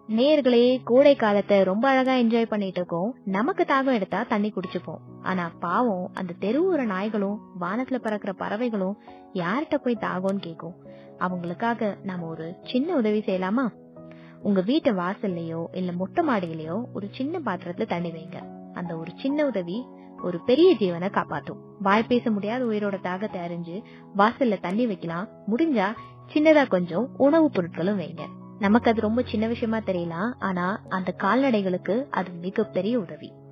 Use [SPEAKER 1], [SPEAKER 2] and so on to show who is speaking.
[SPEAKER 1] நேர்களே கோடை காலத்தை ரொம்ப அழகா என்ஜாய் பண்ணிட்டு இருக்கோம் நமக்கு தாகம் எடுத்தா தண்ணி குடிச்சுப்போம் ஆனா பாவம் அந்த தெருவோர நாய்களும் வானத்துல பறக்கிற பறவைகளும் யார்கிட்ட போய் தாகம்னு கேக்கும் அவங்களுக்காக நாம ஒரு சின்ன உதவி செய்யலாமா உங்க வீட்டு வாசல்லையோ இல்ல மொட்டை மாடியிலயோ ஒரு சின்ன பாத்திரத்துல தண்ணி வைங்க அந்த ஒரு சின்ன உதவி ஒரு பெரிய ஜீவனை காப்பாத்தும் வாய் பேச முடியாத உயிரோட தாகத்தை அறிஞ்சு வாசல்ல தண்ணி வைக்கலாம் முடிஞ்சா சின்னதா கொஞ்சம் உணவுப் பொருட்களும் வைங்க நமக்கு அது ரொம்ப சின்ன விஷயமா தெரியலாம் ஆனா அந்த கால்நடைகளுக்கு அது மிகப்பெரிய உதவி